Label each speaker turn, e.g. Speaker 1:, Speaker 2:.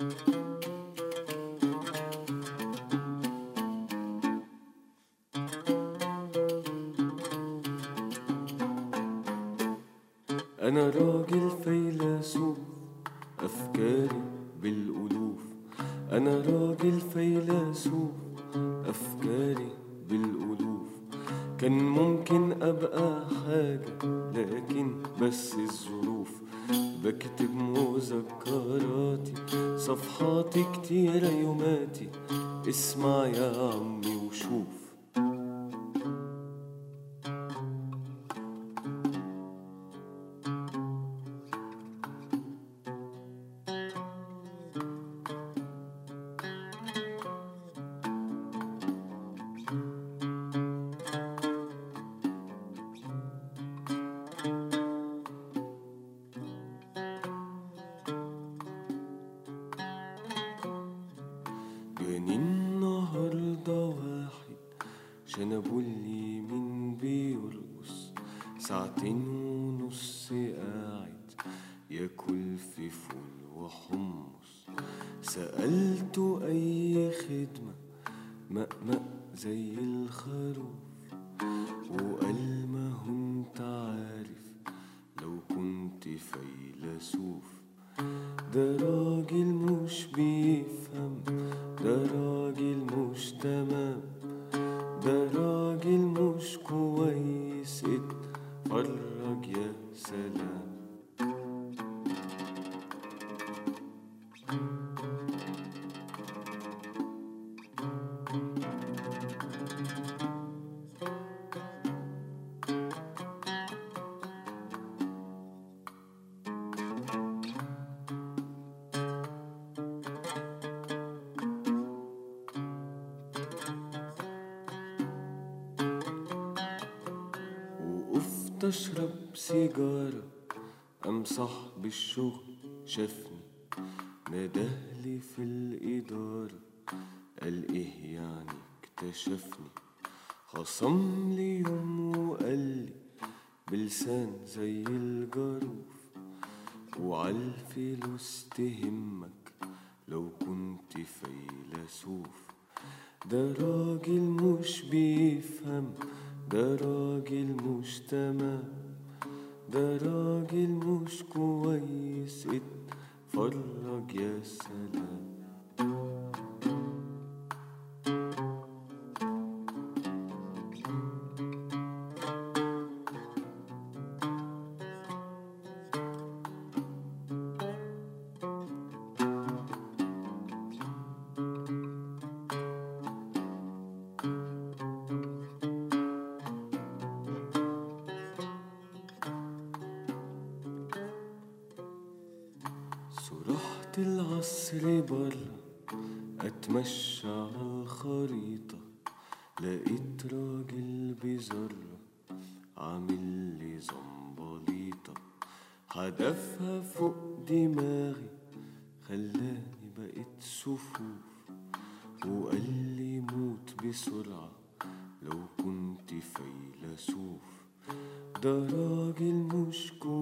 Speaker 1: أنا راجل فيلسوف أفكاري بالألوف أنا راجل فيلسوف أفكاري بالألوف كان ممكن أبقى حاجة لكن بس الظروف بكتب مذكراتي صفحاتي كتيرة يوماتي اسمع يا عمي وشوف جاني النهاردة واحد شنبه اليمين بيرقص ساعتين ونص قاعد ياكل في فول وحمص سألته أي خدمة مقمق زي الخروف وقال ما هو انت عارف لو كنت فيلسوف ده راجل مش بيفهم ده راجل مش تمام ده راجل مش كويس اتفرج يا سلام وقفت اشرب سيجارة قام صاحب الشغل شافني ندهلي في الإدارة قال إيه يعني اكتشفني خصم لي يوم وقال لي بلسان زي الجاروف وعالفلوس تهمك لو كنت فيلسوف ده راجل مش بيفهم ده راجل مش تمام ده راجل مش كويس اتفرج يا سلام صرحت العصر برا اتمشى على الخريطة لقيت راجل بذرة عامل لي زنبليطة هدفها فوق دماغي خلاني بقيت صفوف وقال لي موت بسرعة لو كنت فيلسوف ده راجل مش كويس